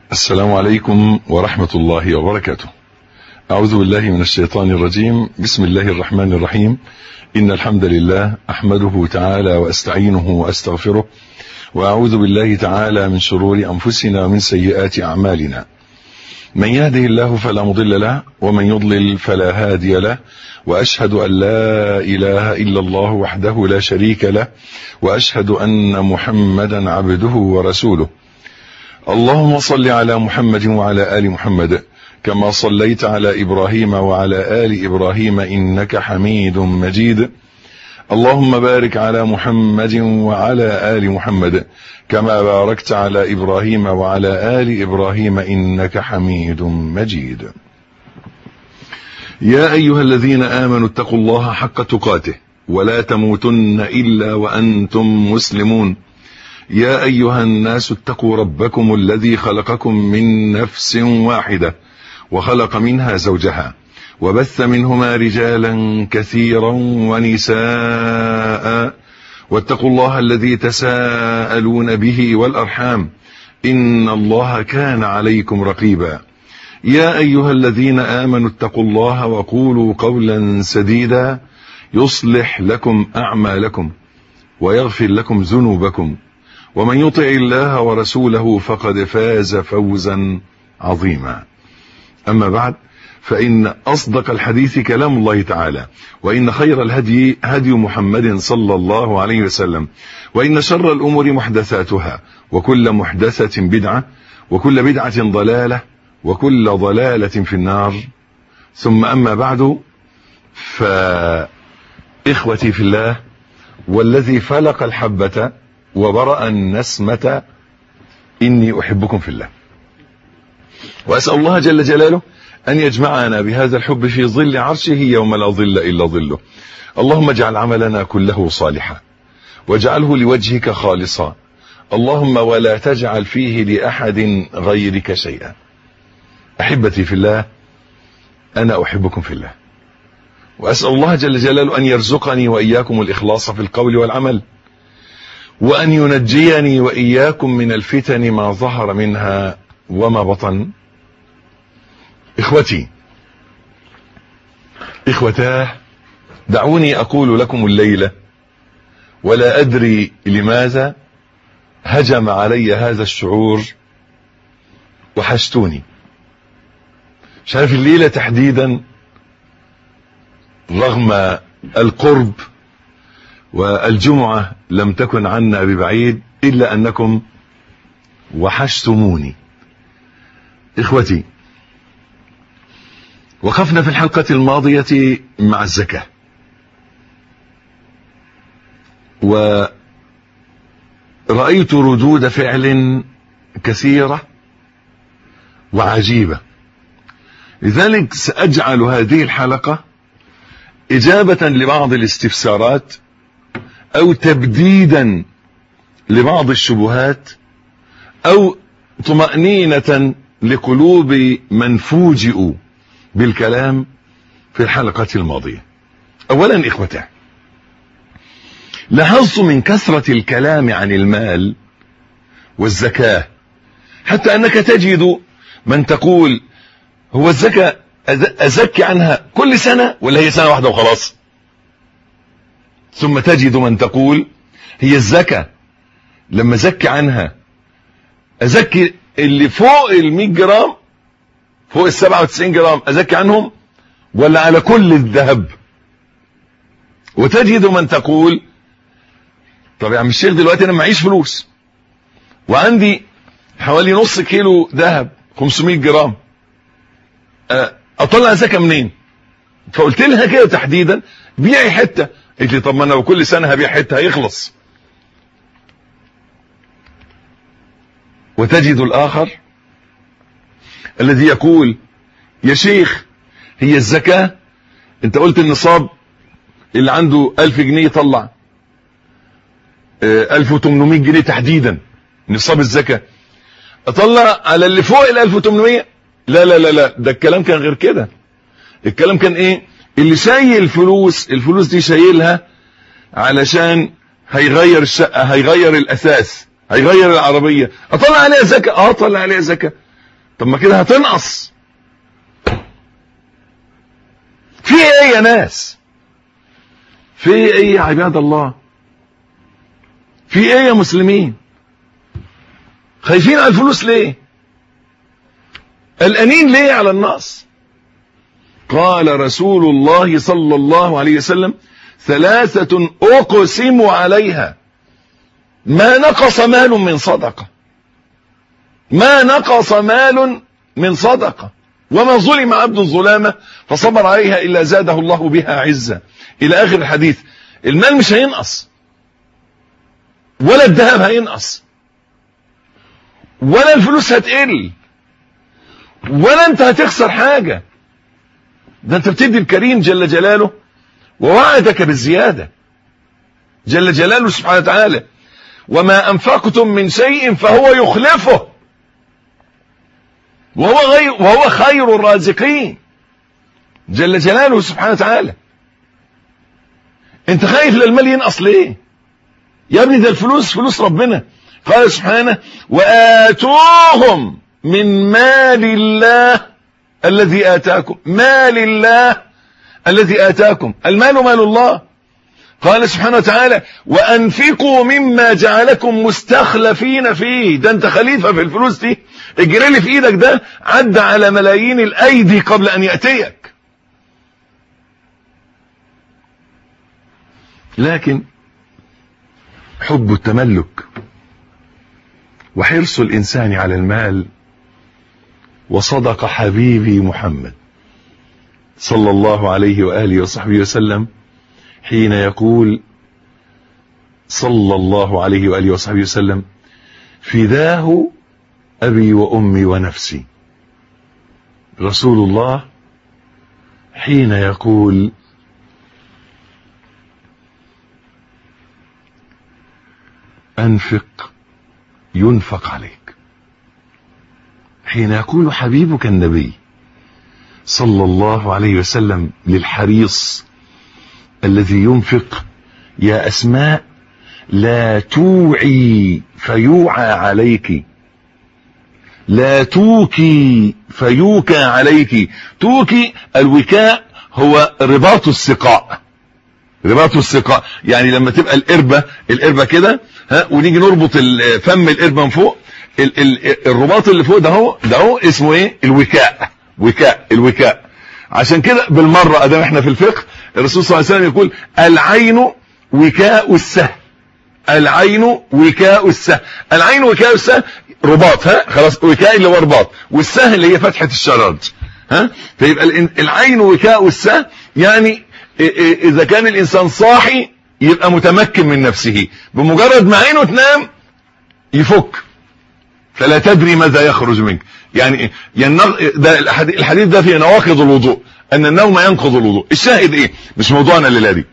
السلام عليكم ورحمة الله وبركاته أعوذ بالله من الشيطان الرجيم بسم الله الرحمن الرحيم إن الحمد لله أحمده تعالى وأستعينه وأستغفره وأعوذ بالله تعالى من شرور أنفسنا ومن سيئات أعمالنا من يهده الله فلا مضل له ومن يضلل فلا هادي له وأشهد أن لا إله إلا الله وحده لا شريك له وأشهد أن محمدا عبده ورسوله اللهم صل على محمد وعلى آل محمد كما صليت على إبراهيم وعلى آل إبراهيم إنك حميد مجيد اللهم بارك على محمد وعلى آل محمد كما باركت على إبراهيم وعلى آل إبراهيم إنك حميد مجيد يا أيها الذين آمنوا اتقوا الله حق تقاته ولا تموتن إلا وأنتم مسلمون يا أيها الناس اتقوا ربكم الذي خلقكم من نفس واحدة وخلق منها زوجها وبث منهما رجالا كثيرا ونساء واتقوا الله الذي تساءلون به والأرحام إن الله كان عليكم رقيبا يا أيها الذين آمنوا اتقوا الله وقولوا قولا سديدا يصلح لكم أعمالكم ويغفر لكم ذنوبكم ومن يطع الله ورسوله فقد فاز فوزا عظيما أما بعد فإن أصدق الحديث كلام الله تعالى وإن خير الهدي هدي محمد صلى الله عليه وسلم وإن شر الأمور محدثاتها وكل محدثة بدعة وكل بدعة ضلالة وكل ضلالة في النار ثم أما بعد فإخوتي في الله والذي فلق الحبة وبرأ النسمة إني أحبكم في الله وأسأل الله جل جلاله أن يجمعنا بهذا الحب في ظل عرشه يوم لا ظل إلا ظله اللهم اجعل عملنا كله صالحا واجعله لوجهك خالصا اللهم ولا تجعل فيه لأحد غيرك شيئا أحبتي في الله أنا أحبكم في الله وأسأل الله جل جلاله أن يرزقني وإياكم الإخلاص في القول والعمل وأن ينجيني وإياكم من الفتن ما ظهر منها وما بطن إخوتي إخوتاه دعوني أقول لكم الليلة ولا أدري لماذا هجم علي هذا الشعور وحشتوني مش عارف الليلة تحديدا رغم القرب والجمعة لم تكن عنا ببعيد إلا أنكم وحشتموني إخوتي وقفنا في الحلقة الماضية مع الزكاة ورأيت ردود فعل كثيرة وعجيبة لذلك سأجعل هذه الحلقة إجابة لبعض الاستفسارات أو تبديدا لبعض الشبهات أو طمأنينة لقلوب من فوجئوا بالكلام في الحلقة الماضية أولا إخوتي لاحظت من كثرة الكلام عن المال والزكاة حتى أنك تجد من تقول هو الزكاة أزكي عنها كل سنة ولا هي سنة واحدة وخلاص ثم تجد من تقول هي الزكاة لما زكي عنها أزكي اللي فوق ال 100 جرام فوق ال 97 جرام أزكي عنهم ولا على كل الذهب وتجد من تقول طب يا عم الشيخ دلوقتي انا معيش فلوس وعندي حوالي نص كيلو ذهب 500 جرام اطلع زكاه منين فقلت لها كده تحديدا بيعي حته قلت لي طب ما انا كل سنه هبيع حته هيخلص وتجد الاخر الذي يقول يا شيخ هي الزكاه انت قلت النصاب اللي عنده 1000 جنيه يطلع 1800 جنيه تحديدا نصاب الزكاه اطلع على اللي فوق ال 1800 لا لا لا لا ده الكلام كان غير كده الكلام كان ايه اللي شايل فلوس الفلوس دي شايلها علشان هيغير الشقه هيغير الاساس هيغير العربيه اطلع عليها زكاه اه اطلع عليها زكاه طب ما كده هتنقص في ايه يا ناس في ايه يا عباد الله في ايه يا مسلمين خايفين على الفلوس ليه قلقانين ليه على النقص قال رسول الله صلى الله عليه وسلم ثلاثة أقسم عليها ما نقص مال من صدقة ما نقص مال من صدقة وما ظلم عبد ظلامة فصبر عليها إلا زاده الله بها عزة إلى آخر الحديث المال مش هينقص ولا الذهب هينقص ولا الفلوس هتقل ولا انت هتخسر حاجة ده انت بتدي الكريم جل جلاله ووعدك بالزيادة جل جلاله سبحانه وتعالى وما أنفقتم من شيء فهو يخلفه وهو, غير وهو خير الرازقين جل جلاله سبحانه وتعالى انت خايف للمال ينقص ليه يا ابني ده الفلوس فلوس ربنا قال سبحانه وآتوهم من مال الله الذي آتاكم مال الله الذي آتاكم المال مال الله قال سبحانه وتعالى وأنفقوا مما جعلكم مستخلفين فيه ده انت خليفة في الفلوس دي الجنيه اللي في ايدك ده عدى على ملايين الايدي قبل ان يأتيك لكن حب التملك وحرص الانسان على المال وصدق حبيبي محمد صلى الله عليه واله وصحبه وسلم حين يقول صلى الله عليه واله وصحبه وسلم فداه ابي وامي ونفسي رسول الله حين يقول انفق ينفق عليك حين يقول حبيبك النبي صلى الله عليه وسلم للحريص الذي ينفق يا اسماء لا توعي فيوعى عليك لا توكي فيوكى عليك توكي الوكاء هو رباط السقاء رباط السقاء يعني لما تبقى القربة القربة كده ها ونيجي نربط فم القربة من فوق ال ال الرباط اللي فوق ده هو ده هو اسمه ايه الوكاء وكاء الوكاء عشان كده بالمرة ادام احنا في الفقه الرسول صلى الله عليه وسلم يقول العين وكاء السهم العين وكاء السهم العين وكاء السهم رباط ها خلاص وكاء اللي هو رباط والسهم اللي هي فتحة الشرج ها فيبقى العين وكاء السهم يعني اذا كان الانسان صاحي يبقى متمكن من نفسه بمجرد ما عينه تنام يفك فلا تدري ماذا يخرج منك يعني ده الحديث ده في نواقض الوضوء ان النوم ينقض الوضوء الشاهد ايه مش موضوعنا الليله دي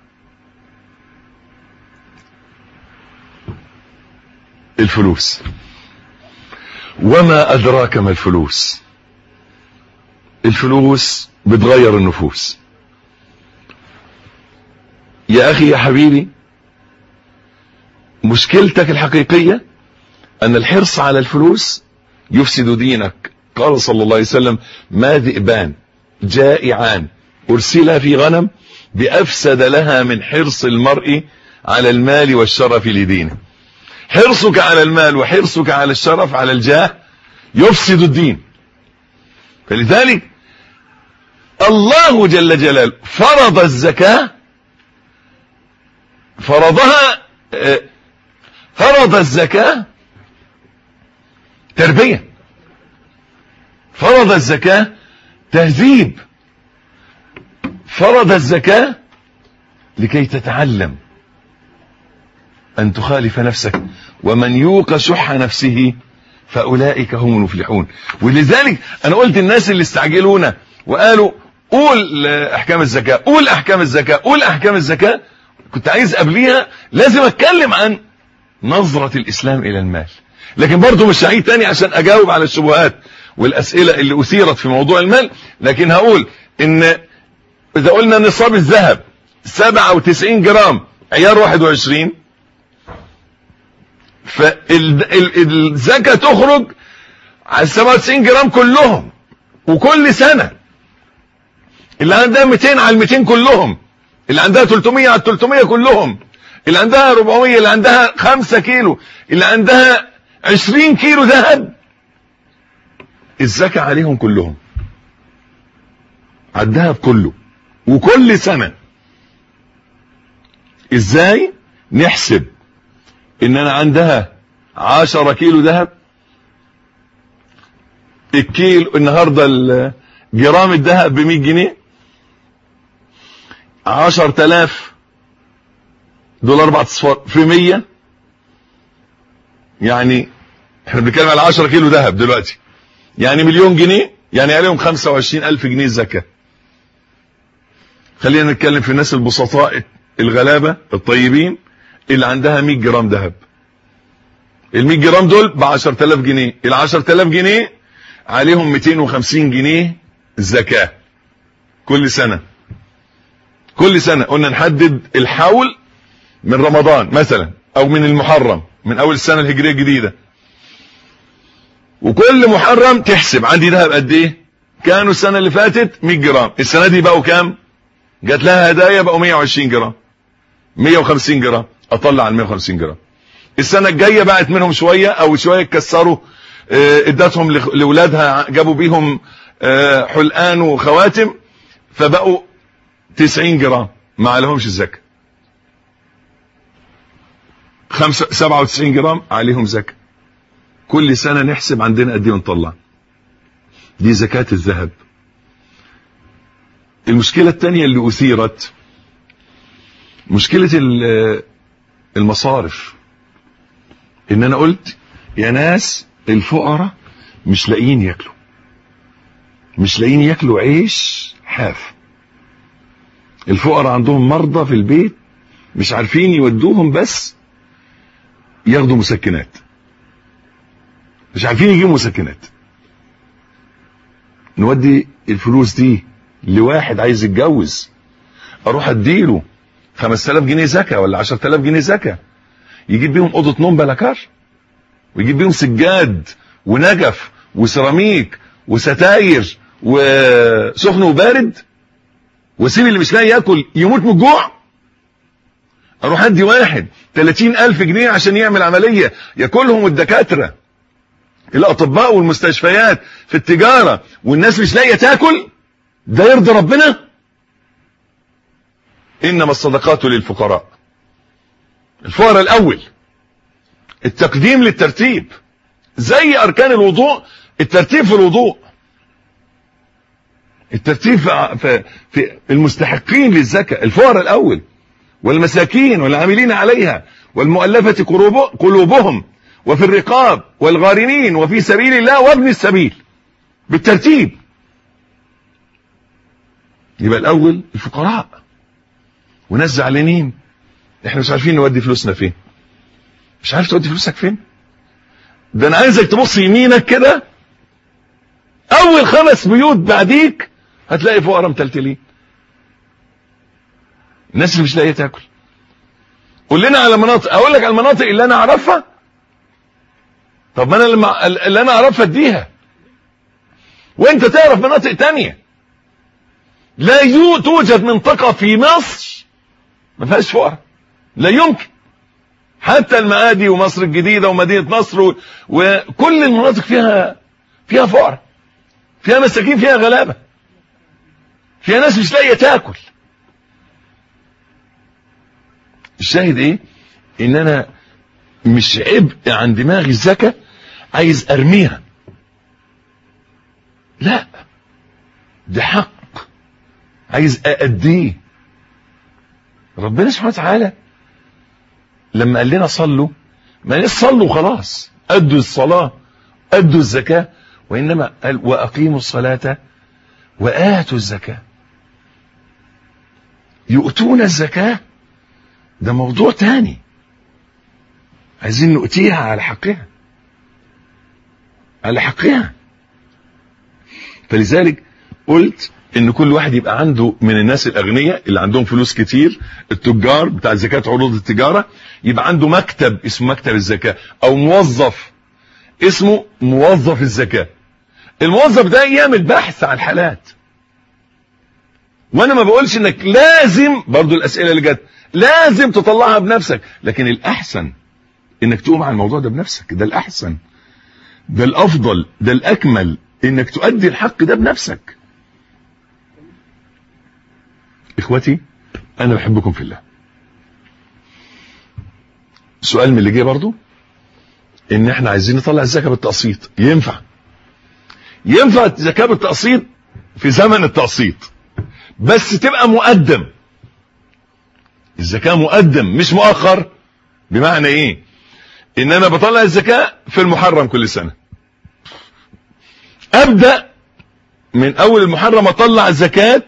الفلوس وما ادراك ما الفلوس الفلوس بتغير النفوس يا اخي يا حبيبي مشكلتك الحقيقية ان الحرص على الفلوس يفسد دينك قال صلى الله عليه وسلم ما ذئبان جائعان ارسلا في غنم بافسد لها من حرص المرء على المال والشرف لدينه حرصك على المال وحرصك على الشرف على الجاه يفسد الدين فلذلك الله جل جلاله فرض الزكاة فرضها فرض الزكاة تربية فرض الزكاة تهذيب فرض الزكاة لكي تتعلم أن تخالف نفسك ومن يوق شح نفسه فأولئك هم المفلحون ولذلك أنا قلت الناس اللي استعجلونا وقالوا قول أحكام الزكاة قول أحكام الزكاة قول أحكام الزكاة كنت عايز قبليها لازم أتكلم عن نظرة الإسلام إلى المال لكن برضه مش هعيد تاني عشان أجاوب على الشبهات والأسئلة اللي أثيرت في موضوع المال لكن هقول إن إذا قلنا نصاب الذهب 97 جرام عيار 21 فالزكاة تخرج على 97 جرام كلهم وكل سنة اللي عندها 200 على 200 كلهم اللي عندها 300 على 300 كلهم اللي عندها 400 اللي عندها 5 كيلو اللي عندها 20 كيلو ذهب الزكاة عليهم كلهم على الذهب كله وكل سنة ازاي نحسب ان انا عندها 10 كيلو ذهب الكيلو النهاردة جرام الذهب ب 100 جنيه 10000 دولار بعد اصفار في 100 يعني احنا بنتكلم على 10 كيلو ذهب دلوقتي يعني مليون جنيه يعني عليهم 25000 جنيه زكاه خلينا نتكلم في الناس البسطاء الغلابه الطيبين اللي عندها 100 جرام ذهب ال 100 جرام دول ب 10000 جنيه ال 10000 جنيه عليهم 250 جنيه زكاه كل سنه كل سنه قلنا نحدد الحول من رمضان مثلا او من المحرم من اول السنه الهجريه الجديده وكل محرم تحسب عندي ذهب قد ايه كانوا السنه اللي فاتت 100 جرام السنه دي بقوا كام جات لها هدايا بقوا 120 جرام 150 جرام اطلع على 150 جرام السنه الجايه بقت منهم شويه او شويه اتكسروا ادتهم لاولادها جابوا بيهم حلقان وخواتم فبقوا 90 جرام ما عليهمش الزكاه 97 جرام عليهم زكاه كل سنه نحسب عندنا قد ايه ونطلع دي زكاه الذهب المشكله الثانيه اللي اثيرت مشكله المصارف ان انا قلت يا ناس الفقراء مش لاقيين ياكلوا مش لاقيين ياكلوا عيش حاف الفقراء عندهم مرضى في البيت مش عارفين يودوهم بس ياخدوا مسكنات مش عارفين يجيبوا مسكنات نودي الفلوس دي لواحد عايز يتجوز اروح اديله 5000 جنيه زكاه ولا 10000 جنيه زكاه يجيب بيهم اوضه نوم بلاكار ويجيب بيهم سجاد ونجف وسيراميك وستاير وسخن وبارد واسيب اللي مش لاقي ياكل يموت من الجوع اروح ادي واحد 30000 جنيه عشان يعمل عمليه ياكلهم الدكاتره الاطباء والمستشفيات في التجاره والناس مش لاقيه تاكل ده يرضي ربنا انما الصدقات للفقراء الفقراء الاول التقديم للترتيب زي اركان الوضوء الترتيب في الوضوء الترتيب في, في المستحقين للزكاه الفقراء الاول والمساكين والعاملين عليها والمؤلفه قلوبهم وفي الرقاب والغارمين وفي سبيل الله وابن السبيل بالترتيب يبقى الاول الفقراء وناس زعلانين احنا مش عارفين نودي فلوسنا فين مش عارف تودي فلوسك فين ده انا عايزك تبص يمينك كده اول خمس بيوت بعديك هتلاقي فقراء متلتلين الناس اللي مش لاقيه تاكل قول لنا على مناطق اقول لك على المناطق اللي انا اعرفها طب ما انا لما اللي انا اعرفها اديها وانت تعرف مناطق تانية لا يو توجد منطقة في مصر ما فيهاش فقراء لا يمكن حتى المعادي ومصر الجديدة ومدينة نصر و... وكل المناطق فيها فيها فقراء فيها مساكين فيها غلابة فيها ناس مش لاقية تاكل الشاهد ايه ان انا مش عبء عن دماغي الزكاة عايز ارميها لا ده حق عايز أأديه ربنا سبحانه وتعالى لما قال لنا صلوا ما قال صلوا خلاص أدوا الصلاة أدوا الزكاة وإنما قال وأقيموا الصلاة وآتوا الزكاة يؤتون الزكاة ده موضوع تاني عايزين نؤتيها على حقها على حقها فلذلك قلت ان كل واحد يبقى عنده من الناس الاغنياء اللي عندهم فلوس كتير التجار بتاع زكاة عروض التجارة يبقى عنده مكتب اسمه مكتب الزكاة او موظف اسمه موظف الزكاة الموظف ده يعمل بحث عن الحالات وانا ما بقولش انك لازم برضو الاسئلة اللي جت لازم تطلعها بنفسك لكن الاحسن انك تقوم على الموضوع ده بنفسك ده الاحسن ده الافضل ده الاكمل انك تؤدي الحق ده بنفسك اخوتي انا بحبكم في الله سؤال من اللي جه برضو ان احنا عايزين نطلع الزكاه بالتقسيط ينفع ينفع الزكاه بالتقسيط في زمن التقسيط بس تبقى مقدم الزكاه مقدم مش مؤخر بمعنى ايه ان انا بطلع الزكاه في المحرم كل سنه ابدا من اول المحرم اطلع زكاه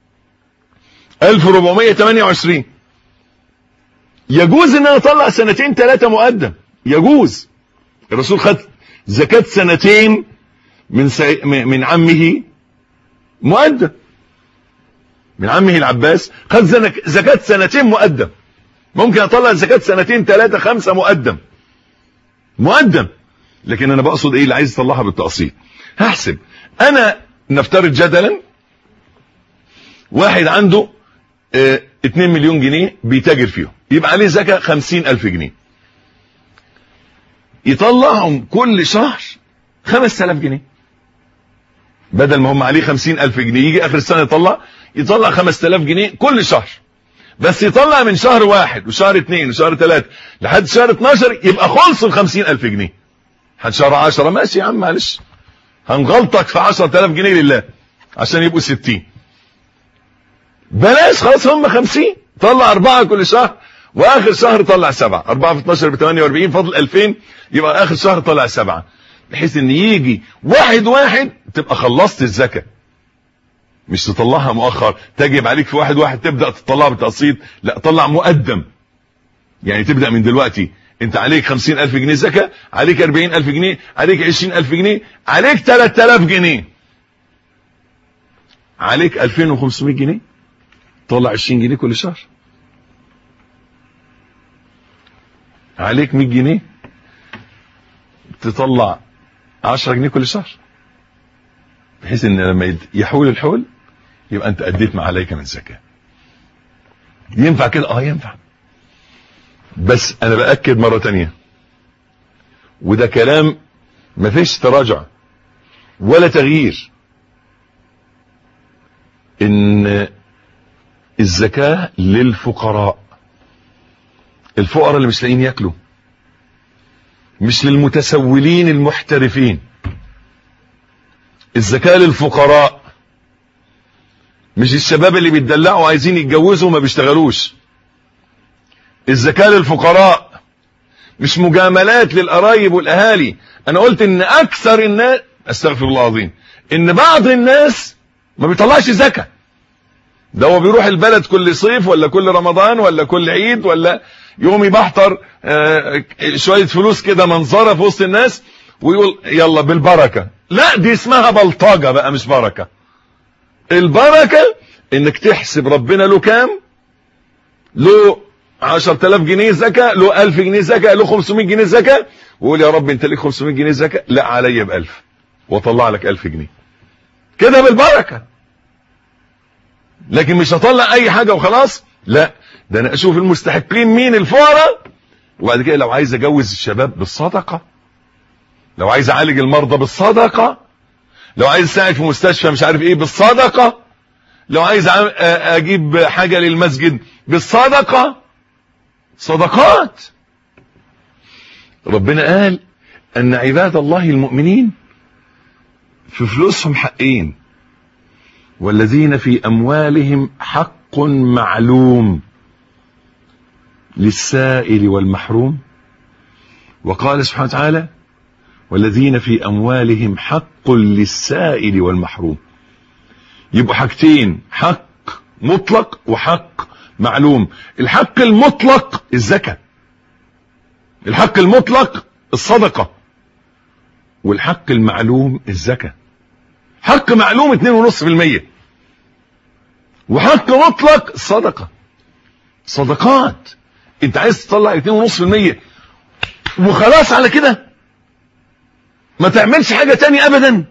1428 يجوز ان انا اطلع سنتين ثلاثه مقدم يجوز الرسول خد زكاه سنتين من سي... من عمه مقدم من عمه العباس خد زنك... زكاه سنتين مقدم ممكن اطلع زكاه سنتين ثلاثه خمسه مقدم مقدم لكن انا بقصد ايه اللي عايز اطلعها بالتقسيط هحسب انا نفترض جدلا واحد عنده اه 2 مليون جنيه بيتاجر فيهم يبقى عليه زكاة 50 ألف جنيه يطلعهم كل شهر 5000 جنيه بدل ما هم عليه 50 ألف جنيه يجي آخر السنة يطلع يطلع 5000 جنيه كل شهر بس يطلع من شهر واحد وشهر اثنين وشهر ثلاثة لحد شهر 12 يبقى خلصوا ال 50 ألف جنيه لحد شهر 10 ماشي يا عم معلش هنغلطك في 10000 جنيه لله عشان يبقوا 60 بلاش خلاص هم 50 طلع أربعة كل شهر وآخر شهر طلع سبعة أربعة في 12 ب 48 فضل 2000 يبقى آخر شهر طلع سبعة بحيث إن يجي واحد واحد تبقى خلصت الزكاة مش تطلعها مؤخر تجب عليك في واحد واحد تبدأ تطلعها بالتقسيط لا طلع مقدم يعني تبدأ من دلوقتي انت عليك خمسين الف جنيه زكاة عليك اربعين الف جنيه عليك عشرين الف جنيه عليك تلات الاف جنيه عليك الفين وخمسمائة جنيه طلع عشرين جنيه كل شهر عليك مية جنيه تطلع عشرة جنيه كل شهر بحيث ان لما يحول الحول يبقى انت اديت ما عليك من زكاة ينفع كده اه ينفع بس انا باكد مرة تانية وده كلام ما فيش تراجع ولا تغيير ان الزكاة للفقراء الفقراء اللي مش لاقيين ياكلوا مش للمتسولين المحترفين الزكاة للفقراء مش الشباب اللي بيتدلعوا عايزين يتجوزوا وما بيشتغلوش الزكاة للفقراء مش مجاملات للقرايب والاهالي انا قلت ان اكثر الناس استغفر الله العظيم ان بعض الناس ما بيطلعش زكاة ده هو بيروح البلد كل صيف ولا كل رمضان ولا كل عيد ولا يوم يبحتر آه شوية فلوس كده منظرة في وسط الناس ويقول يلا بالبركة لا دي اسمها بلطجة بقى مش بركة البركة انك تحسب ربنا له كام له 10000 جنيه زكاة له 1000 جنيه زكاة له 500 جنيه زكاة ويقول يا رب انت ليك 500 جنيه زكاة لا عليا ب 1000 واطلع لك 1000 جنيه كده بالبركة لكن مش هطلع اي حاجة وخلاص لا ده انا اشوف المستحقين مين الفقراء وبعد كده لو عايز اجوز الشباب بالصدقة لو عايز اعالج المرضى بالصدقة لو عايز اساعد في مستشفى مش عارف ايه بالصدقة لو عايز اجيب حاجة للمسجد بالصدقة صدقات ربنا قال ان عباد الله المؤمنين في فلوسهم حقين والذين في اموالهم حق معلوم للسائل والمحروم وقال سبحانه وتعالى والذين في اموالهم حق للسائل والمحروم يبقوا حاجتين حق مطلق وحق معلوم الحق المطلق الزكاة الحق المطلق الصدقة والحق المعلوم الزكاة حق معلوم 2.5% وحق مطلق الصدقة صدقات انت عايز تطلع 2.5% وخلاص على كده ما تعملش حاجة تاني ابدا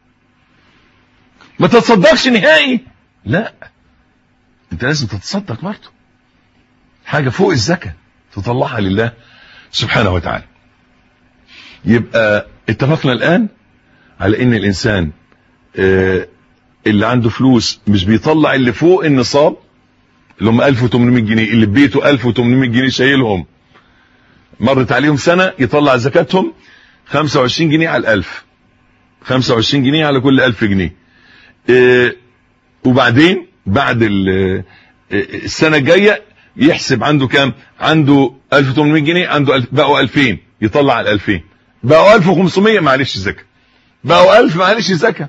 ما تتصدقش نهائي لا انت لازم تتصدق برضه حاجة فوق الزكاة تطلعها لله سبحانه وتعالى يبقى اتفقنا الآن على ان الانسان اه اللي عنده فلوس مش بيطلع اللي فوق النصاب اللي هم 1800 جنيه اللي في بيته 1800 جنيه شايلهم مرت عليهم سنة يطلع زكاتهم 25 جنيه على الألف 25 جنيه على كل 1000 جنيه اه وبعدين بعد السنة الجاية يحسب عنده كام عنده 1800 جنيه عنده ألف بقوا 2000 يطلع على 2000 بقوا 1500 معلش زكاة بقوا 1000 معلش زكاة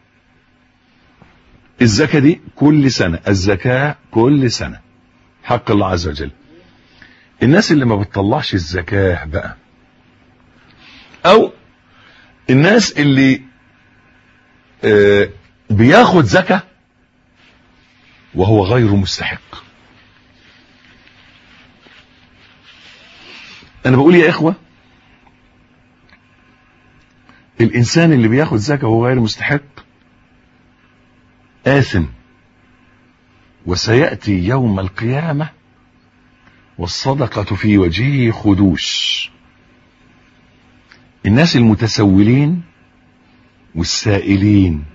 الزكاة دي كل سنة الزكاة كل سنة حق الله عز وجل الناس اللي ما بتطلعش الزكاة بقى او الناس اللي آه بياخد زكاة وهو غير مستحق انا بقول يا اخوة الانسان اللي بياخد زكاة وهو غير مستحق آثم وسيأتي يوم القيامة والصدقة في وجهه خدوش الناس المتسولين والسائلين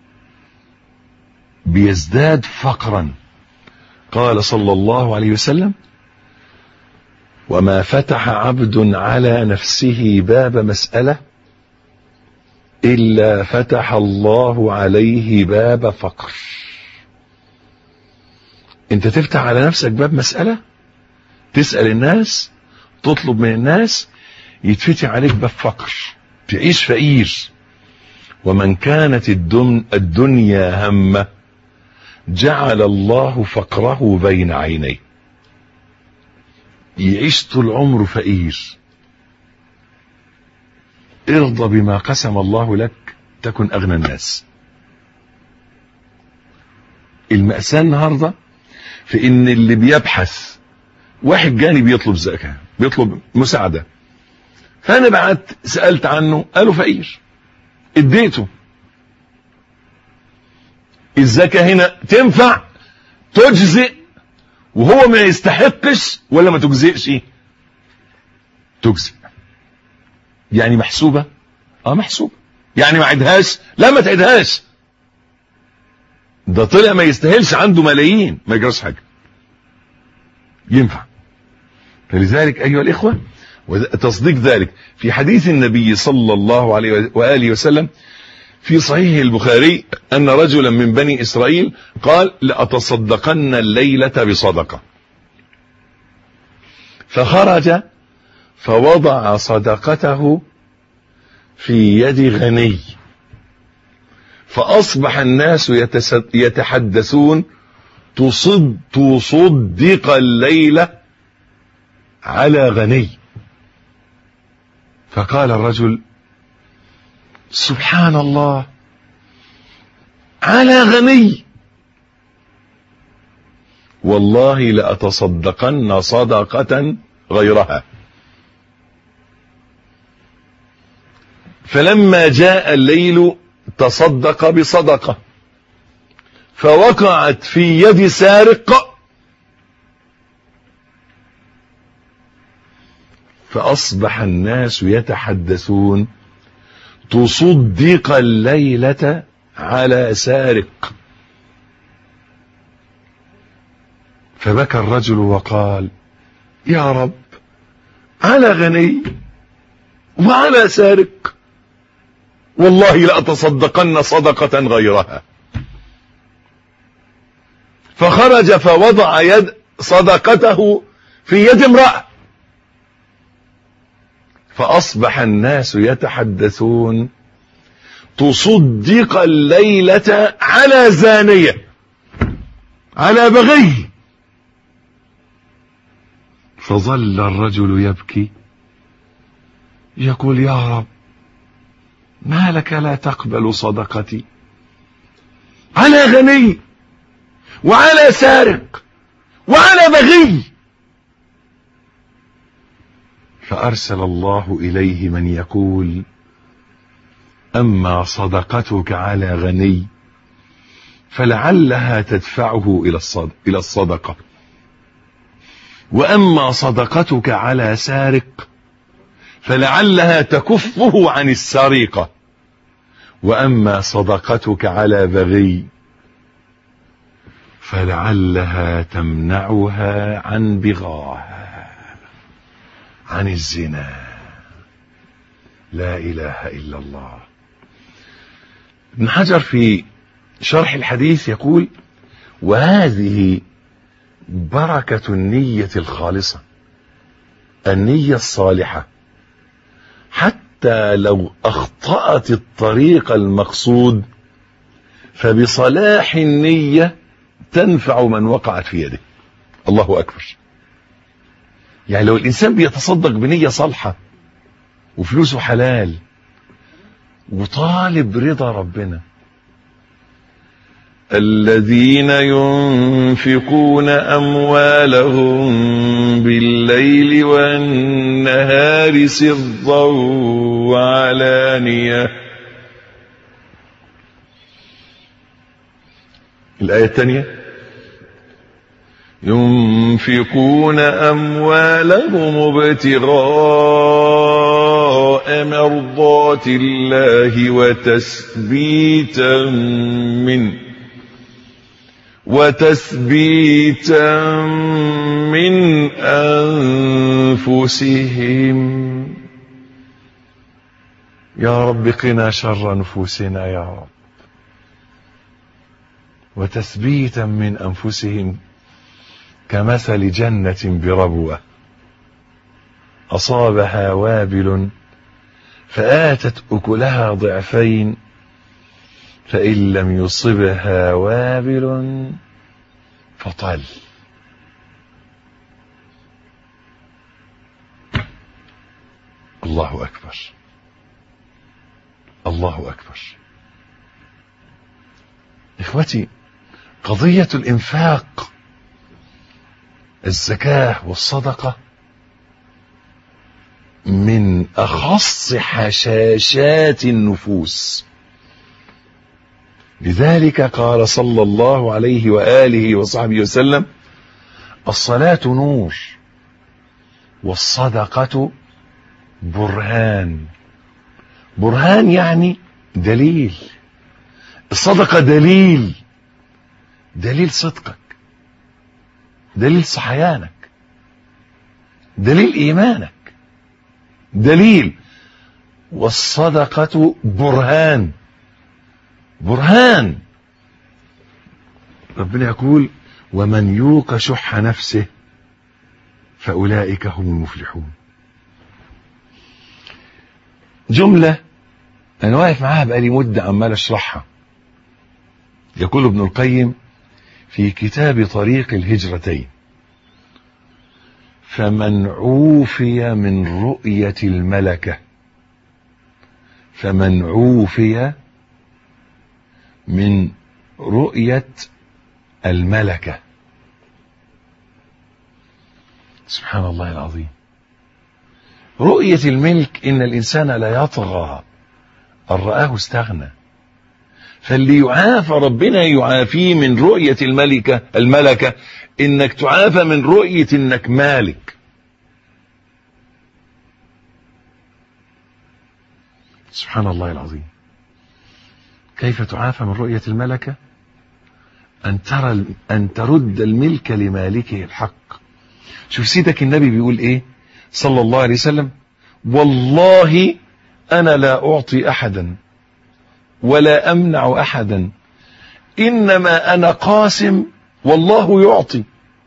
بيزداد فقرا قال صلى الله عليه وسلم وما فتح عبد على نفسه باب مسألة إلا فتح الله عليه باب فقر انت تفتح على نفسك باب مسألة تسأل الناس تطلب من الناس يتفتح عليك باب فقر تعيش فقير ومن كانت الدن الدنيا همه جعل الله فقره بين عينيه يعيش طول عمره فقير ارضى بما قسم الله لك تكن اغنى الناس المأساة النهاردة في ان اللي بيبحث واحد جاني بيطلب زكاة بيطلب مساعدة فانا بعت سألت عنه قالوا فقير اديته الزكاة هنا تنفع تجزئ وهو ما يستحقش ولا ما تجزئش تجزئ يعني محسوبة اه محسوبة يعني ما عدهاش لا ما تعدهاش ده طلع ما يستاهلش عنده ملايين ما يجراش حاجة ينفع فلذلك ايها الاخوة تصديق ذلك في حديث النبي صلى الله عليه وآله وسلم في صحيح البخاري أن رجلا من بني إسرائيل قال لأتصدقن الليلة بصدقة فخرج فوضع صدقته في يد غني فأصبح الناس يتحدثون تصد تصدق الليلة على غني فقال الرجل سبحان الله على غني والله لأتصدقن صدقة غيرها فلما جاء الليل تصدق بصدقة فوقعت في يد سارق فأصبح الناس يتحدثون تصدق الليلة على سارق فبكى الرجل وقال يا رب على غني وعلى سارق والله لأتصدقن صدقة غيرها فخرج فوضع يد صدقته في يد امرأة فأصبح الناس يتحدثون تصدق الليلة على زانية على بغي فظل الرجل يبكي يقول يا رب ما لك لا تقبل صدقتي على غني وعلى سارق وعلى بغي فأرسل الله إليه من يقول أما صدقتك على غني فلعلها تدفعه إلى الصد- إلى الصدقة وأما صدقتك على سارق فلعلها تكفه عن السرقة وأما صدقتك على بغي فلعلها تمنعها عن بغاها عن الزنا لا إله إلا الله ابن حجر في شرح الحديث يقول وهذه بركة النية الخالصة النية الصالحة حتى لو أخطأت الطريق المقصود فبصلاح النية تنفع من وقعت في يده الله أكبر يعني لو الإنسان بيتصدق بنية صالحة وفلوسه حلال وطالب رضا ربنا الذين ينفقون أموالهم بالليل والنهار سرا وعلانية الآية الثانية ينفقون أموالهم ابتغاء مرضات الله وتثبيتا منه وتثبيتا من أنفسهم يا رب قنا شر نفوسنا يا رب وتثبيتا من أنفسهم كمثل جنة بربوة أصابها وابل فآتت أكلها ضعفين فإن لم يصبها وابل فطل الله أكبر الله أكبر إخوتي قضية الإنفاق الزكاة والصدقة من أخص حشاشات النفوس لذلك قال صلى الله عليه وآله وصحبه وسلم الصلاة نور والصدقة برهان برهان يعني دليل الصدقة دليل دليل صدقك دليل صحيانك دليل إيمانك دليل والصدقة برهان برهان ربنا يقول ومن يوق شح نفسه فأولئك هم المفلحون جملة أنا واقف معاها بقالي مدة عمال أشرحها يقول ابن القيم في كتاب طريق الهجرتين فمن عوفي من رؤية الملكة فمن عوفي من رؤية الملكة سبحان الله العظيم رؤية الملك إن الإنسان لا يطغى أن رآه استغنى فاللي يعافى ربنا يعافيه من رؤية الملكة الملكة إنك تعافى من رؤية إنك مالك سبحان الله العظيم كيف تعافى من رؤية الملكة أن ترى أن ترد الملك لمالكه الحق شوف سيدك النبي بيقول إيه صلى الله عليه وسلم والله أنا لا أعطي أحدا ولا أمنع أحدا إنما أنا قاسم والله يعطي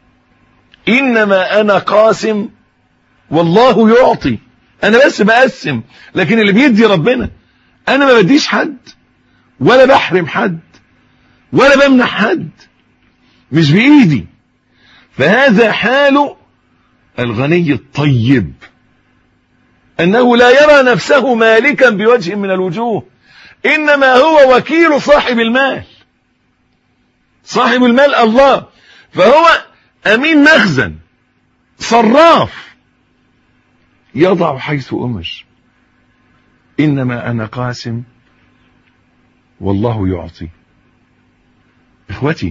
إنما أنا قاسم والله يعطي أنا بس بقسم لكن اللي بيدي ربنا أنا ما بديش حد ولا بحرم حد ولا بمنع حد مش بإيدي فهذا حال الغني الطيب أنه لا يرى نفسه مالكا بوجه من الوجوه إنما هو وكيل صاحب المال صاحب المال الله فهو أمين مخزن صراف يضع حيث أمر إنما أنا قاسم والله يعطي اخوتي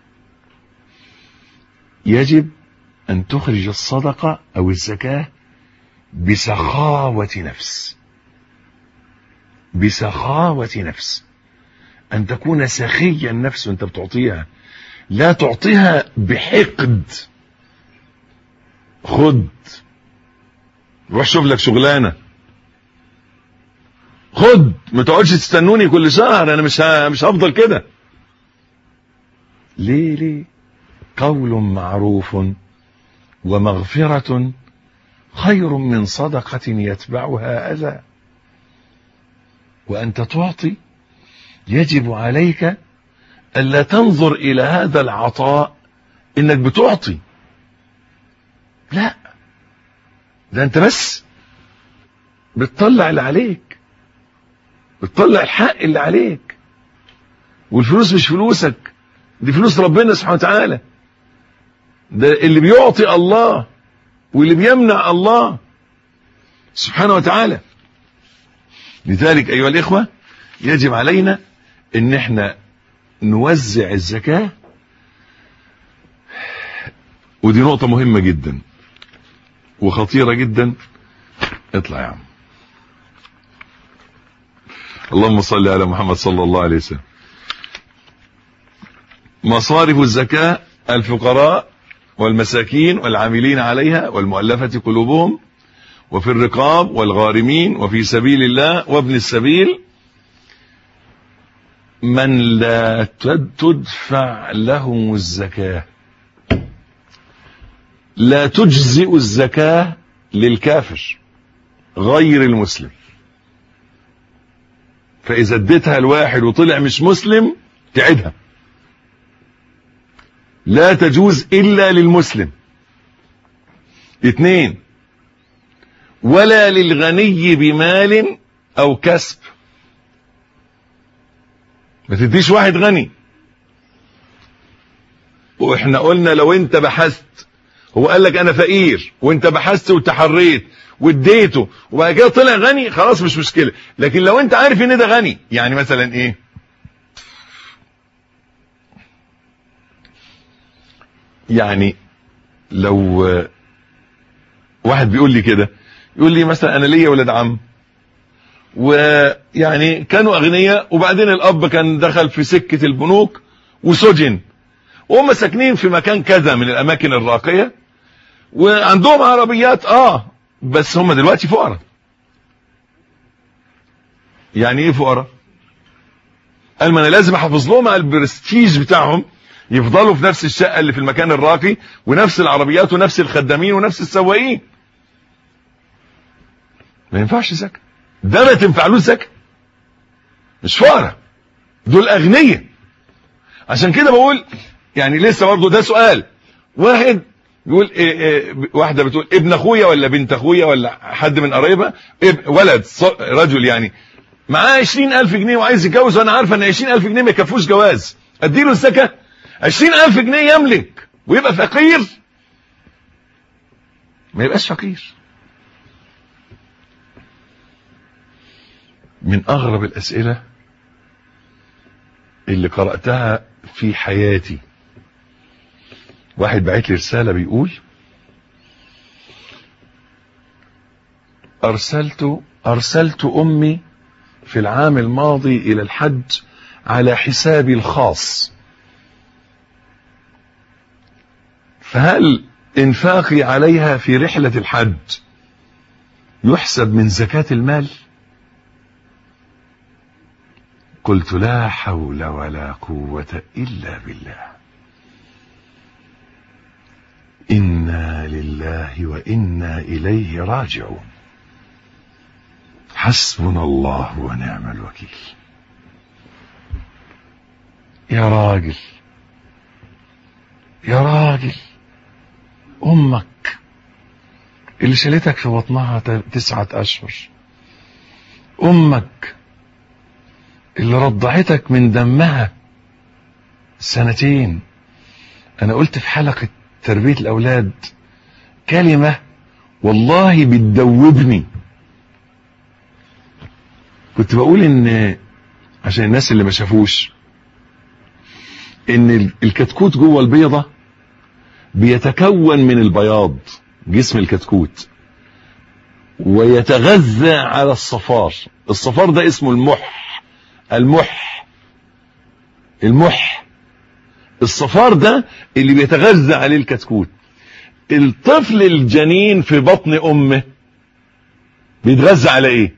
يجب ان تخرج الصدقة او الزكاة بسخاوة نفس بسخاوة نفس ان تكون سخي النفس وانت بتعطيها لا تعطيها بحقد خد روح شوف لك شغلانه خد ما تقعدش تستنوني كل شهر انا مش ه... مش هفضل كده ليه ليه قول معروف ومغفرة خير من صدقة يتبعها أذى وأنت تعطي يجب عليك ألا تنظر إلى هذا العطاء إنك بتعطي لا ده أنت بس بتطلع اللي عليك بتطلع الحق اللي عليك والفلوس مش فلوسك دي فلوس ربنا سبحانه وتعالى ده اللي بيعطي الله واللي بيمنع الله سبحانه وتعالى لذلك ايها الاخوه يجب علينا ان احنا نوزع الزكاه ودي نقطه مهمه جدا وخطيره جدا اطلع يا عم اللهم صل على محمد صلى الله عليه وسلم مصارف الزكاة الفقراء والمساكين والعاملين عليها والمؤلفة قلوبهم وفي الرقاب والغارمين وفي سبيل الله وابن السبيل من لا تدفع لهم الزكاة لا تجزئ الزكاة للكافر غير المسلم فإذا اديتها الواحد وطلع مش مسلم تعيدها لا تجوز إلا للمسلم اثنين ولا للغني بمال أو كسب ما تديش واحد غني واحنا قلنا لو انت بحثت هو قال لك انا فقير وانت بحثت وتحريت واديته وبعد كده طلع غني خلاص مش مشكله لكن لو انت عارف ان ده غني يعني مثلا ايه يعني لو واحد بيقول لي كده يقول لي مثلا انا ليا ولاد عم ويعني كانوا اغنياء وبعدين الاب كان دخل في سكه البنوك وسجن وهم ساكنين في مكان كذا من الاماكن الراقيه وعندهم عربيات اه بس هم دلوقتي فقراء يعني ايه فقراء قال ما انا لازم احافظ لهم على البرستيج بتاعهم يفضلوا في نفس الشقه اللي في المكان الراقي ونفس العربيات ونفس الخدامين ونفس السواقين ما ينفعش زكاه ده ما تنفعلوش زكاه مش فقراء دول اغنياء عشان كده بقول يعني لسه برضه ده سؤال واحد يقول إيه إيه واحده بتقول ابن اخويا ولا بنت اخويا ولا حد من قرايبها ولد رجل يعني معاه 20000 جنيه وعايز يتجوز وانا عارفه ان 20000 جنيه ما يكفوش جواز اديله الزكاه 20000 جنيه يملك ويبقى فقير ما يبقاش فقير من اغرب الاسئله اللي قراتها في حياتي واحد بعت لي رساله بيقول ارسلت ارسلت امي في العام الماضي الى الحج على حسابي الخاص فهل انفاقي عليها في رحله الحج يحسب من زكاه المال قلت لا حول ولا قوه الا بالله انا لله وانا اليه راجعون حسبنا الله ونعم الوكيل يا راجل يا راجل امك اللي شالتك في بطنها تسعة اشهر امك اللي رضعتك من دمها سنتين انا قلت في حلقة تربية الاولاد كلمة والله بتدوبني كنت بقول ان عشان الناس اللي ما شافوش ان ال- الكتكوت جوه البيضة بيتكون من البياض جسم الكتكوت ويتغذى على الصفار الصفار ده اسمه المح المح المح الصفار ده اللي بيتغذى عليه الكتكوت الطفل الجنين في بطن امه بيتغذى على ايه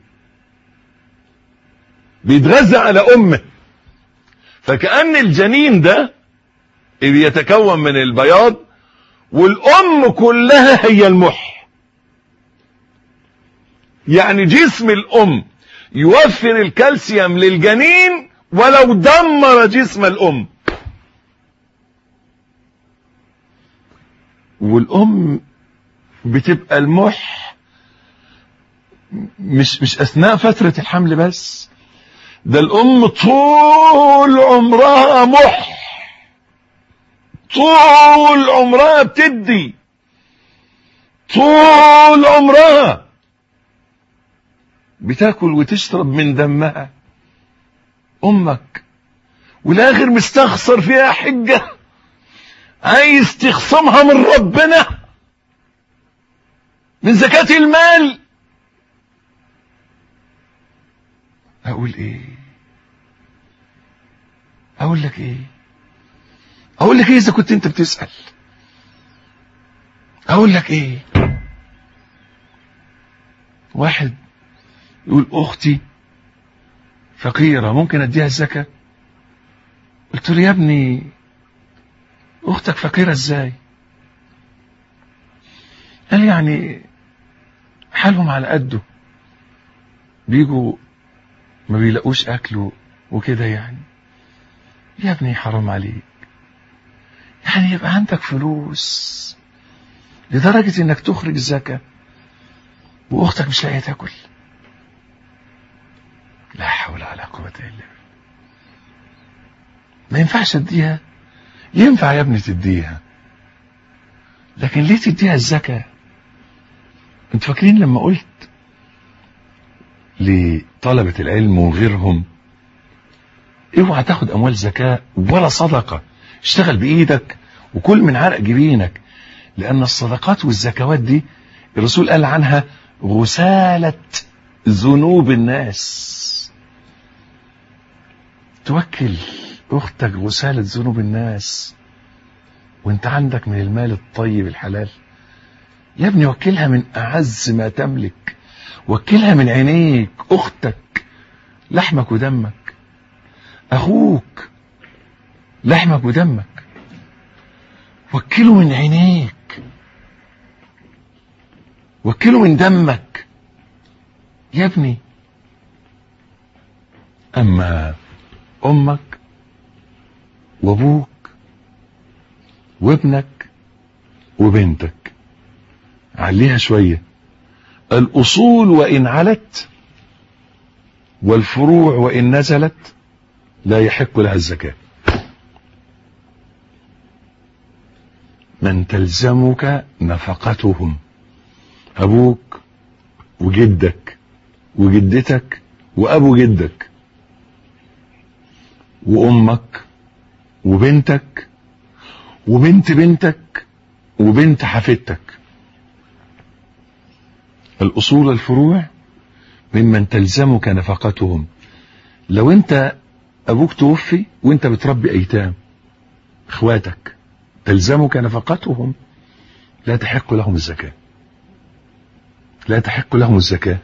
بيتغذى على امه فكأن الجنين ده اللي يتكون من البياض والام كلها هي المح يعني جسم الام يوفر الكالسيوم للجنين ولو دمر جسم الام والام بتبقى المح مش مش اثناء فترة الحمل بس ده الام طول عمرها مح طول عمرها بتدي طول عمرها بتاكل وتشرب من دمها امك والاخر مستخسر فيها حجة عايز تخصمها من ربنا من زكاة المال اقول ايه اقول لك ايه اقول لك ايه اذا كنت انت بتسأل اقول لك ايه واحد يقول اختي فقيرة ممكن اديها الزكاة قلت له يا ابني اختك فقيرة ازاي قال يعني حالهم على قده بيجوا ما بيلاقوش اكل وكده يعني يا ابني حرام عليك يعني يبقى عندك فلوس لدرجة انك تخرج الزكاة واختك مش لاقية تاكل لا حول ولا قوة الا بالله ما ينفعش تديها ينفع يا ابني تديها لكن ليه تديها الزكاة انتوا فاكرين لما قلت لطلبة العلم وغيرهم اوعى تاخد اموال زكاة ولا صدقة اشتغل بايدك وكل من عرق جبينك لان الصدقات والزكوات دي الرسول قال عنها غسالة ذنوب الناس توكل اختك غسالة ذنوب الناس وانت عندك من المال الطيب الحلال يا ابني وكلها من اعز ما تملك وكلها من عينيك اختك لحمك ودمك اخوك لحمك ودمك وكله من عينيك وكله من دمك يا ابني اما امك وابوك وابنك وبنتك عليها شوية الاصول وان علت والفروع وان نزلت لا يحق لها الزكاة من تلزمك نفقتهم ابوك وجدك وجدتك وابو جدك وامك وبنتك وبنت بنتك وبنت حفيدتك الاصول الفروع ممن تلزمك نفقتهم لو انت ابوك توفي وانت بتربي ايتام اخواتك تلزمك نفقتهم لا تحق لهم الزكاة لا تحق لهم الزكاة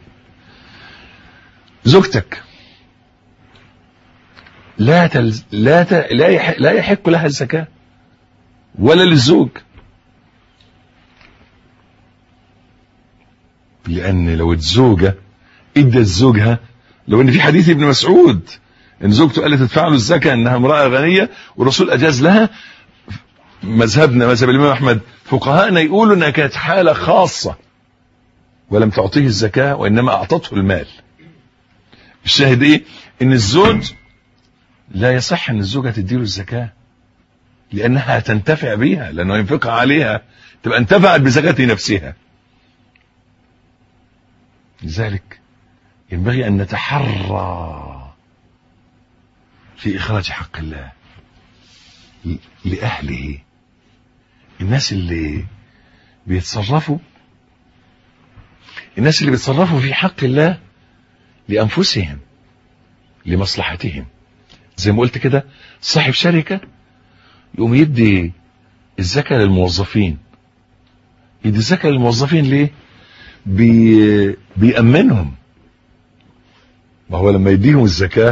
زوجتك لا تلز... لا ت... لا يحق... لا يحق لها الزكاة ولا للزوج لأن لو الزوجة ادت زوجها لو ان في حديث ابن مسعود ان زوجته قالت تدفع له الزكاة انها امرأة غنية والرسول اجاز لها مذهبنا مذهب الامام احمد فقهاءنا يقولوا انها كانت حالة خاصة ولم تعطيه الزكاة وانما اعطته المال الشاهد ايه ان الزوج لا يصح ان الزوجة تديله الزكاة لانها تنتفع بيها لانه ينفقها عليها تبقى انتفعت بزكاة نفسها لذلك ينبغي ان نتحرى في إخراج حق الله لأهله الناس اللي بيتصرفوا الناس اللي بيتصرفوا في حق الله لأنفسهم لمصلحتهم زي ما قلت كده صاحب شركة يقوم يدي الزكاة للموظفين يدي الزكاة للموظفين ليه بي... بيأمنهم ما هو لما يديهم الزكاة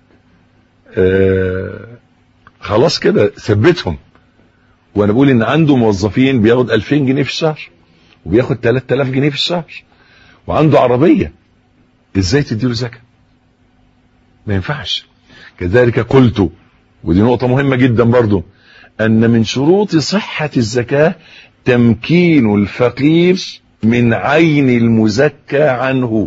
آه خلاص كده ثبتهم وانا بقول ان عنده موظفين بياخد 2000 جنيه في الشهر وبياخد 3000 جنيه في الشهر وعنده عربية ازاي تديله زكاة ما ينفعش كذلك قلت ودي نقطة مهمة جدا برضو ان من شروط صحة الزكاة تمكين الفقير من عين المزكى عنه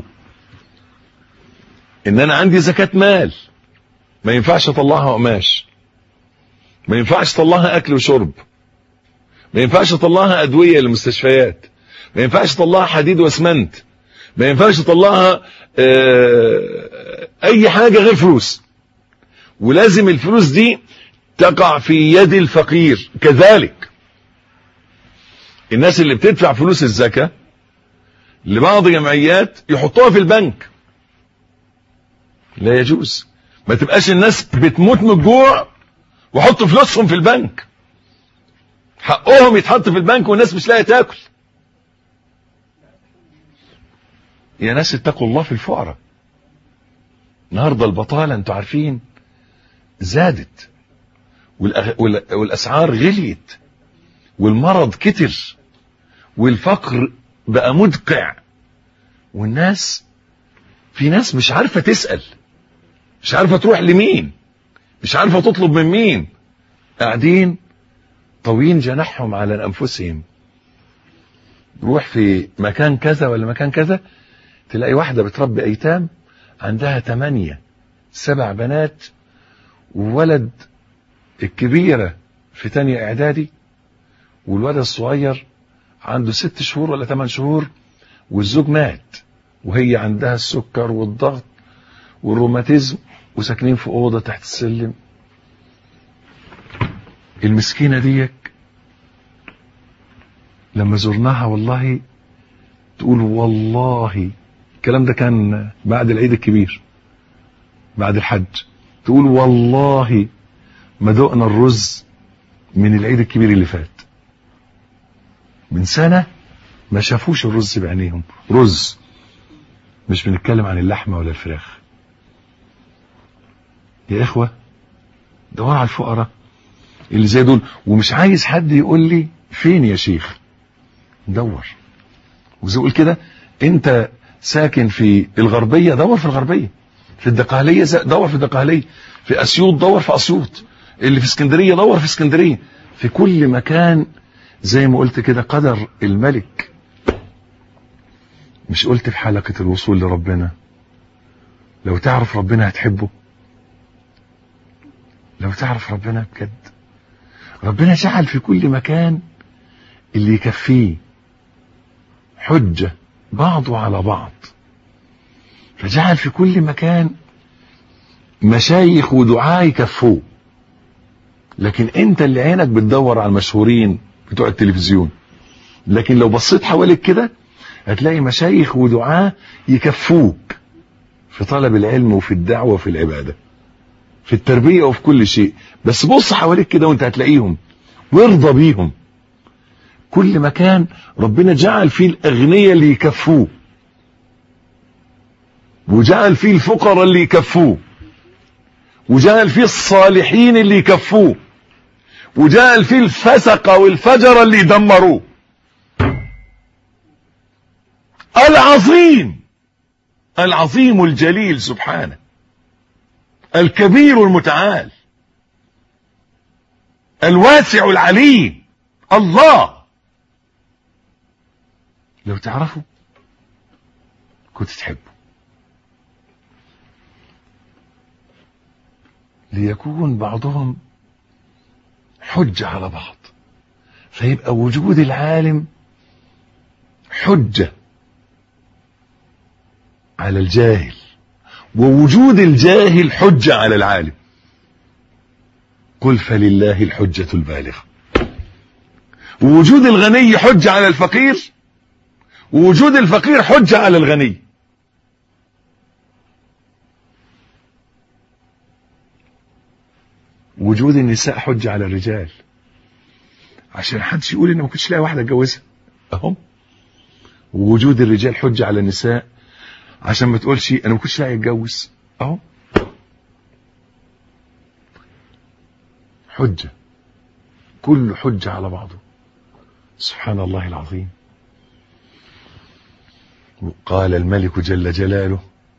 ان انا عندي زكاة مال ما ينفعش اطلعها قماش ما ينفعش اطلعها اكل وشرب ما ينفعش اطلعها ادوية للمستشفيات ما ينفعش اطلعها حديد واسمنت ما ينفعش اطلعها اه اي حاجة غير فلوس ولازم الفلوس دي تقع في يد الفقير كذلك الناس اللي بتدفع فلوس الزكاة لبعض جمعيات يحطوها في البنك لا يجوز ما تبقاش الناس بتموت من الجوع وحطوا فلوسهم في البنك حقهم يتحط في البنك والناس مش لاقيه تاكل يا ناس اتقوا الله في الفقراء النهارده البطاله انتوا عارفين زادت والاسعار غليت والمرض كتر والفقر بقى مدقع والناس في ناس مش عارفه تسال مش عارفه تروح لمين مش عارفه تطلب من مين قاعدين طوين جناحهم على انفسهم روح في مكان كذا ولا مكان كذا تلاقي واحده بتربي ايتام عندها ثمانية سبع بنات وولد الكبيرة في تانية اعدادي والولد الصغير عنده ست شهور ولا ثمان شهور والزوج مات وهي عندها السكر والضغط والروماتيزم وساكنين في اوضه تحت السلم المسكينه ديك لما زرناها والله تقول والله الكلام ده كان بعد العيد الكبير بعد الحج تقول والله ما دقنا الرز من العيد الكبير اللي فات من سنة ما شافوش الرز بعينيهم رز مش بنتكلم عن اللحمة ولا الفراخ يا إخوة دور على الفقراء اللي زي دول ومش عايز حد يقول لي فين يا شيخ دور وزي اقول كده انت ساكن في الغربية دور في الغربية في الدقهلية دور في الدقهلية في اسيوط دور في اسيوط اللي في اسكندرية دور في اسكندرية في كل مكان زي ما قلت كده قدر الملك مش قلت في حلقة الوصول لربنا لو تعرف ربنا هتحبه لو تعرف ربنا بجد ربنا جعل في كل مكان اللي يكفيه حجة بعضه على بعض فجعل في كل مكان مشايخ ودعاء يكفوه لكن انت اللي عينك بتدور على المشهورين بتوع التلفزيون لكن لو بصيت حواليك كده هتلاقي مشايخ ودعاة يكفوك في طلب العلم وفي الدعوة وفي العبادة في التربية وفي كل شيء بس بص حواليك كده وانت هتلاقيهم وارضى بيهم كل مكان ربنا جعل فيه الأغنياء اللي يكفوه وجعل فيه الفقراء اللي يكفوه وجعل فيه الصالحين اللي يكفوه وجعل فيه الفسق والفجر اللي يدمروه العظيم العظيم الجليل سبحانه الكبير المتعال الواسع العليم الله لو تعرفوا كنت تحبه ليكون بعضهم حجة على بعض فيبقى وجود العالم حجة على الجاهل ووجود الجاهل حجة على العالم قل فلله الحجة البالغة ووجود الغني حجة على الفقير ووجود الفقير حجة على الغني وجود النساء حجة على الرجال عشان محدش يقول ان ما كنتش لاقي واحده اتجوزها اهم ووجود الرجال حجه على النساء عشان ما تقولش انا ما كنتش لاقي اتجوز اهو حجه كل حجه على بعضه سبحان الله العظيم قال الملك جل جلاله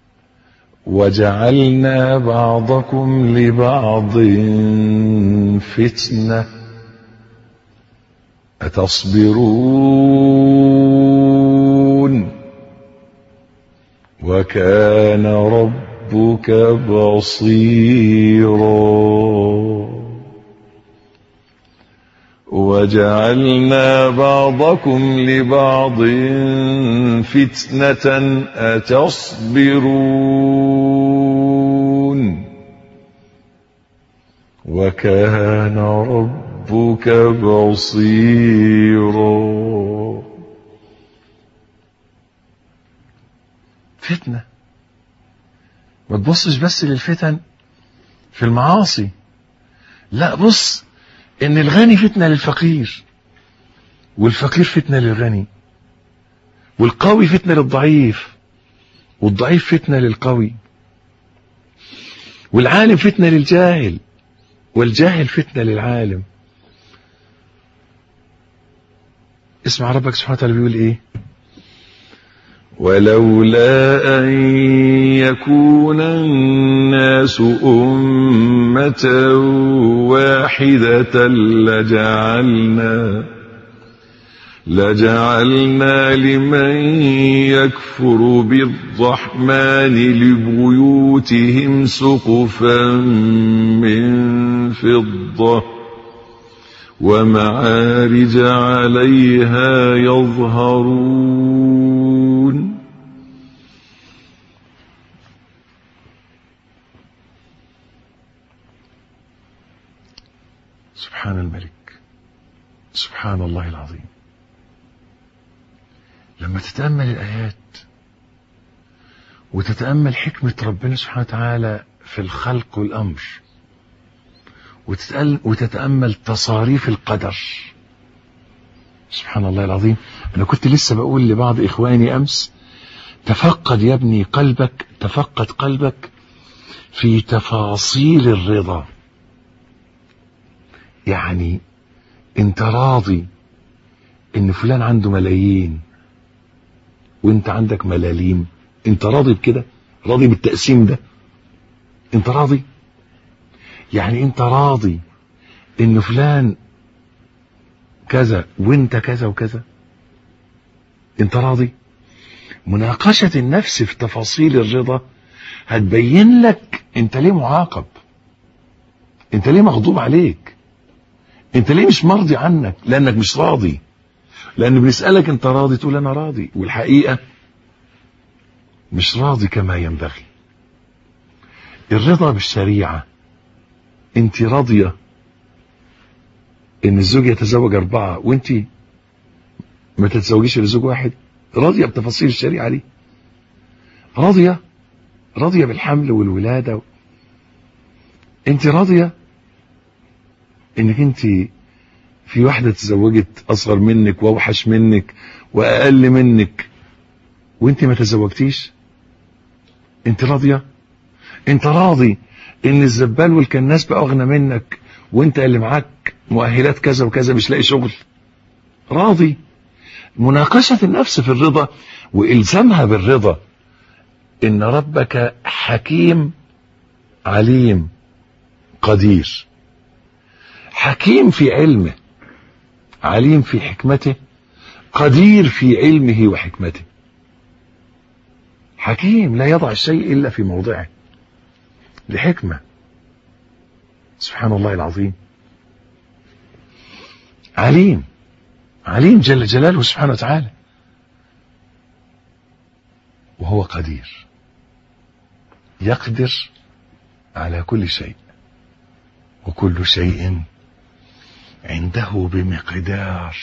وجعلنا بعضكم لبعض فتنه أتصبرون وكان ربك بصيرا وجعلنا بعضكم لبعض فتنة أتصبرون وكان ربك ربك بصيرا فتنة ما تبصش بس للفتن في المعاصي لا بص ان الغني فتنة للفقير والفقير فتنة للغني والقوي فتنة للضعيف والضعيف فتنة للقوي والعالم فتنة للجاهل والجاهل فتنة للعالم اسمع ربك سبحانه وتعالى بيقول ايه ولولا أن يكون الناس أمة واحدة لجعلنا لجعلنا لمن يكفر بالرحمن لبيوتهم سقفا من فضة ومعارج عليها يظهرون سبحان الملك سبحان الله العظيم لما تتأمل الآيات وتتأمل حكمة ربنا سبحانه وتعالى في الخلق والأمر وتتأمل تصاريف القدر سبحان الله العظيم أنا كنت لسه بقول لبعض إخواني أمس تفقد يا ابني قلبك تفقد قلبك في تفاصيل الرضا يعني انت راضي ان فلان عنده ملايين وانت عندك ملاليم انت راضي بكده راضي بالتقسيم ده انت راضي يعني انت راضي ان فلان كذا وانت كذا وكذا انت راضي مناقشة النفس في تفاصيل الرضا هتبين لك انت ليه معاقب انت ليه مغضوب عليك انت ليه مش مرضي عنك لانك مش راضي لان بنسألك انت راضي تقول انا راضي والحقيقة مش راضي كما ينبغي الرضا بالشريعة انت راضية ان الزوج يتزوج اربعة وانت ما تتزوجيش لزوج واحد راضية بتفاصيل الشريعة دي راضية راضية بالحمل والولادة انت راضية انك انت في واحدة تزوجت اصغر منك واوحش منك واقل منك وانت ما تزوجتيش انت راضية انت راضي ان الزبال والكناس بقى اغنى منك وانت اللي معاك مؤهلات كذا وكذا مش لاقي شغل راضي مناقشة النفس في الرضا والزامها بالرضا ان ربك حكيم عليم قدير حكيم في علمه عليم في حكمته قدير في علمه وحكمته حكيم لا يضع الشيء الا في موضعه لحكمه سبحان الله العظيم عليم عليم جل جلاله سبحانه وتعالى وهو قدير يقدر على كل شيء وكل شيء عنده بمقدار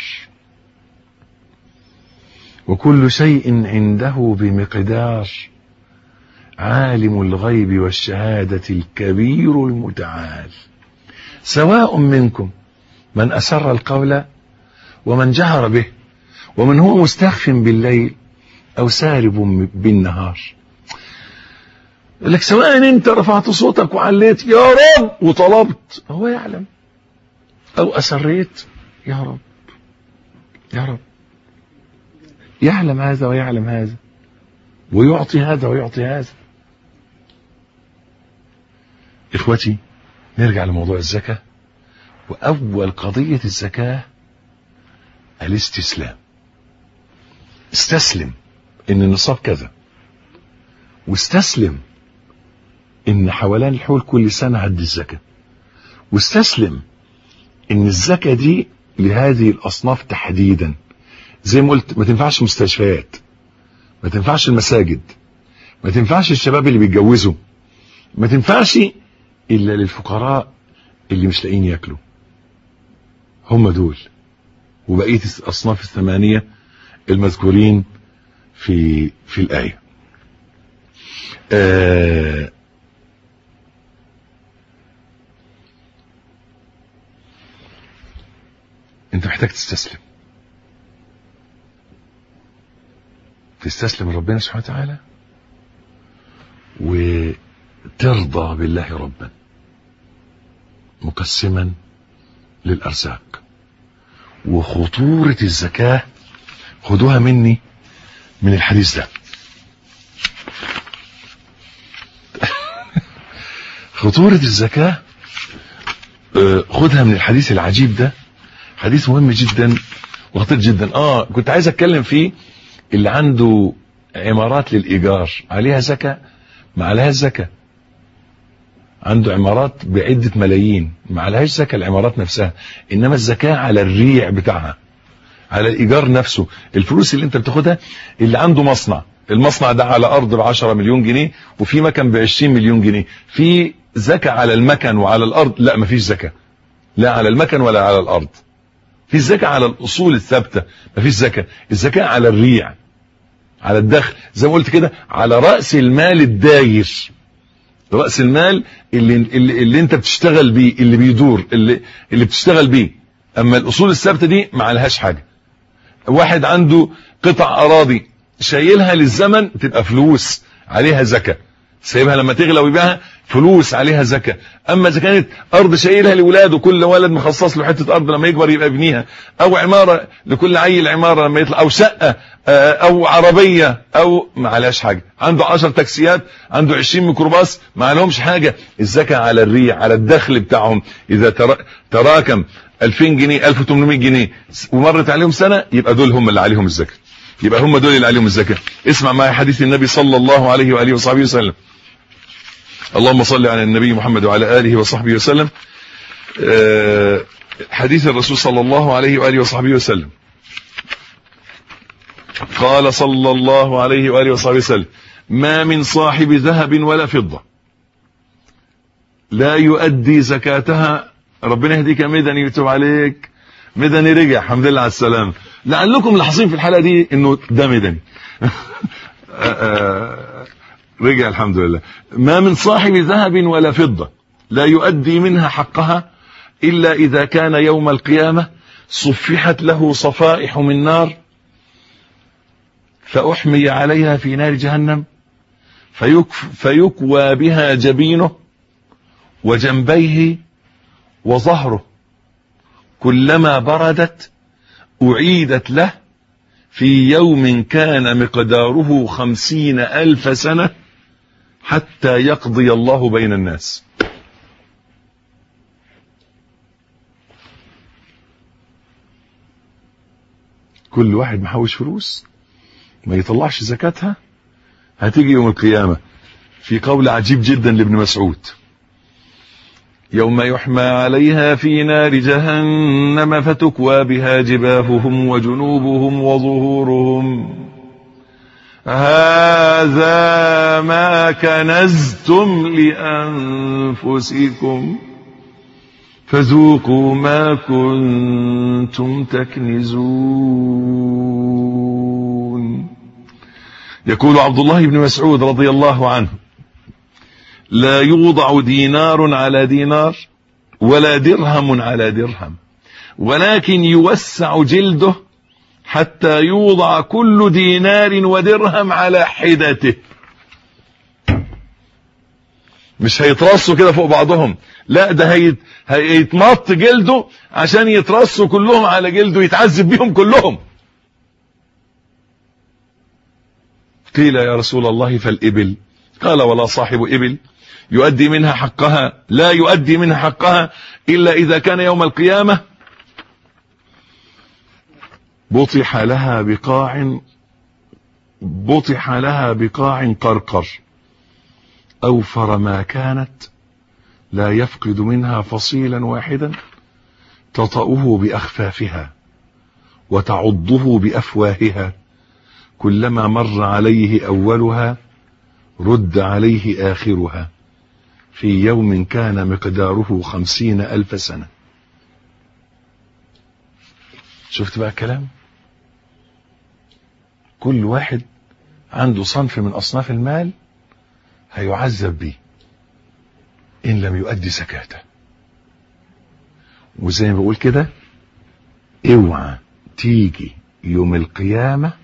وكل شيء عنده بمقدار عالم الغيب والشهادة الكبير المتعال سواء منكم من أسر القول ومن جهر به ومن هو مستخف بالليل أو سارب بالنهار يقول لك سواء انت رفعت صوتك وعليت يا رب وطلبت هو يعلم او اسريت يا رب يا رب يعلم هذا ويعلم هذا ويعطي هذا ويعطي هذا اخوتي نرجع لموضوع الزكاة واول قضية الزكاة الاستسلام استسلم ان النصاب كذا واستسلم ان حولان الحول كل سنة هدي الزكاة واستسلم ان الزكاة دي لهذه الاصناف تحديدا زي ما قلت ما تنفعش مستشفيات ما تنفعش المساجد ما تنفعش الشباب اللي بيتجوزوا ما تنفعش الا للفقراء اللي مش لاقيين ياكلوا هم دول وبقيه الاصناف الثمانيه المذكورين في في الايه آه انت محتاج تستسلم تستسلم لربنا سبحانه وتعالى وترضى بالله ربا مقسما للارزاق وخطورة الزكاة خدوها مني من الحديث ده خطورة الزكاة خدها من الحديث العجيب ده حديث مهم جدا وخطير جدا اه كنت عايز اتكلم فيه اللي عنده عمارات للايجار عليها زكاة ما عليهاش زكاة عنده عمارات بعدة ملايين ما عليهاش زكاة العمارات نفسها انما الزكاة على الريع بتاعها على الايجار نفسه الفلوس اللي انت بتاخدها اللي عنده مصنع المصنع ده على ارض ب 10 مليون جنيه وفي مكن ب 20 مليون جنيه في زكاة على المكن وعلى الارض لا مفيش زكاة لا على المكن ولا على الارض في الزكاة على الاصول الثابتة مفيش زكاة الزكاة على الريع على الدخل زي ما قلت كده على رأس المال الداير رأس المال اللي, اللي, اللي انت بتشتغل بيه اللي بيدور اللي, اللي بتشتغل بيه اما الاصول الثابتة دي ما عليهاش حاجة واحد عنده قطع اراضي شايلها للزمن تبقى فلوس عليها زكاة سايبها لما تغلى ويبيعها فلوس عليها زكاة اما اذا كانت ارض شايلها لاولاده كل ولد مخصص له حته ارض لما يكبر يبقى يبنيها او عماره لكل عيل عماره لما يطلع او شقه او عربيه او ما عليهاش حاجه عنده 10 تاكسيات عنده 20 ميكروباص ما عليهمش حاجه الزكاه على الريع على الدخل بتاعهم اذا تراكم 2000 جنيه 1800 جنيه ومرت عليهم سنه يبقى دول هم اللي عليهم الزكاه يبقى هم دول اللي عليهم الزكاه اسمع معايا حديث النبي صلى الله عليه واله وصحبه وسلم اللهم صل على النبي محمد وعلى آله وصحبه وسلم حديث الرسول صلى الله عليه وآله وصحبه وسلم قال صلى الله عليه وآله وصحبه وسلم ما من صاحب ذهب ولا فضة لا يؤدي زكاتها ربنا يهديك يا مدني يتوب عليك مدني رجع الحمد لله على السلام لعلكم لاحظين في الحلقة دي انه ده مدني رجع الحمد لله ما من صاحب ذهب ولا فضة لا يؤدي منها حقها إلا إذا كان يوم القيامة صفحت له صفائح من نار فأحمي عليها في نار جهنم فيكوى بها جبينه وجنبيه وظهره كلما بردت أعيدت له في يوم كان مقداره خمسين ألف سنة حتى يقضي الله بين الناس كل واحد محوش فلوس ما يطلعش زكاتها هتيجي يوم القيامة في قول عجيب جدا لابن مسعود يوم يحمى عليها في نار جهنم فتكوى بها جباههم وجنوبهم وظهورهم هذا ما كنزتم لأنفسكم فذوقوا ما كنتم تكنزون يقول عبد الله بن مسعود رضي الله عنه لا يوضع دينار على دينار ولا درهم على درهم ولكن يوسع جلده حتى يوضع كل دينار ودرهم على حدته مش هيترصوا كده فوق بعضهم لا ده هيت... هيتمط جلده عشان يترصوا كلهم على جلده يتعذب بيهم كلهم قيل يا رسول الله فالإبل قال ولا صاحب إبل يؤدي منها حقها لا يؤدي منها حقها إلا إذا كان يوم القيامة بطح لها بقاع بطح لها بقاع قرقر أوفر ما كانت لا يفقد منها فصيلا واحدا تطأه بأخفافها وتعضه بأفواهها كلما مر عليه أولها رد عليه آخرها في يوم كان مقداره خمسين ألف سنة شفت بقى الكلام كل واحد عنده صنف من أصناف المال هيعذب به إن لم يؤدي زكاته وزي ما بقول كده اوعى تيجي يوم القيامة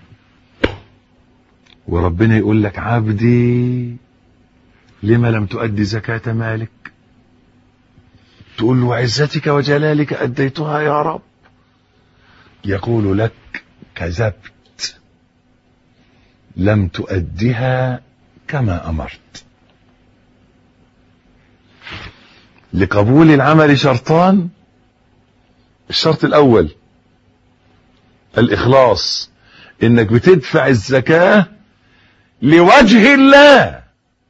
وربنا يقول لك عبدي لما لم تؤدي زكاة مالك تقول له عزتك وجلالك أديتها يا رب يقول لك كذبت لم تؤدها كما أمرت لقبول العمل شرطان الشرط الأول الإخلاص إنك بتدفع الزكاة لوجه الله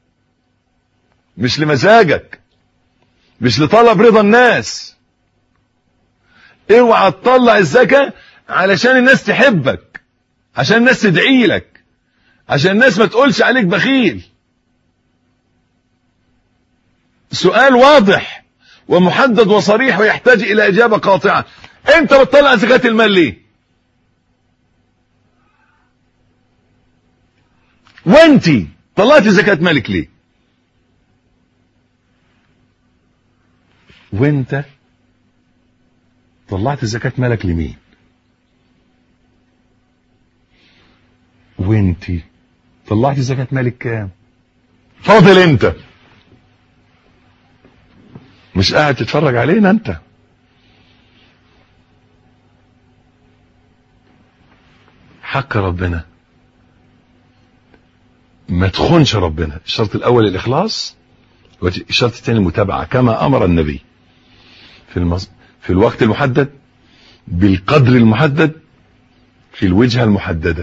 مش لمزاجك مش لطلب رضا الناس اوعى تطلع الزكاة علشان الناس تحبك عشان الناس تدعي لك عشان الناس ما تقولش عليك بخيل سؤال واضح ومحدد وصريح ويحتاج الى اجابة قاطعة انت بتطلع زكاة المال ليه وانتي طلعت زكاة مالك ليه وانت طلعت زكاة مالك لمين وانتي طلعت زكاة مالك كام فاضل انت مش قاعد تتفرج علينا انت حق ربنا ما تخونش ربنا الشرط الاول الاخلاص والشرط الثاني المتابعه كما امر النبي في المص... في الوقت المحدد بالقدر المحدد في الوجهه المحدده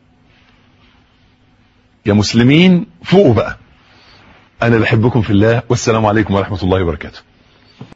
يا مسلمين فوقوا بقى انا بحبكم في الله والسلام عليكم ورحمه الله وبركاته